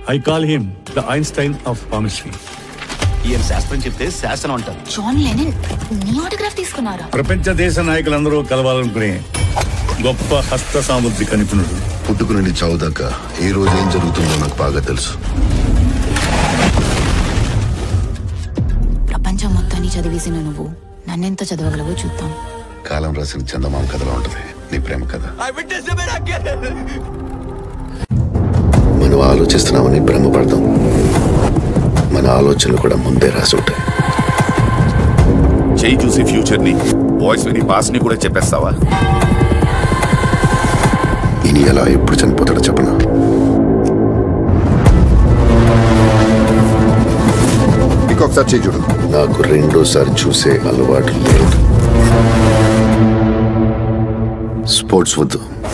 I call him the Einstein of palmistry ఈయన శాస్త్రం చెప్తే శాసనం అంటారు జాన్ లెనిన్ నీ ఆటోగ్రాఫ్ తీసుకున్నారా ప్రపంచ దేశ నాయకులందరూ కలవాలనుకునే గొప్ప హస్త సాముద్రిక నిపుణుడు పుట్టుకు నుండి చావు దాకా ఏ రోజు ఏం జరుగుతుందో నాకు బాగా తెలుసు ప్రపంచం మొత్తాన్ని చదివేసిన నువ్వు నన్నెంత చదవగలవో చూద్దాం కాలం రాసిన చందమామ కథలో ఉంటది నీ ప్రేమ కథ మనం ఆలోచిస్తున్నామని భ్రమపడతాం మన ఆలోచనలు కూడా ముందే రాసి ఉంటాయి చేయి చూసి ఫ్యూచర్ ని బాయ్స్ విని పాస్ ని కూడా చెప్పేస్తావా ఈయన ఎలా ఎప్పుడు చనిపోతాడో చెప్పనా ఇంకొకసారి చేయి చూడు నాకు రెండోసారి చూసే అలవాటు లేదు స్పోర్ట్స్ వద్దు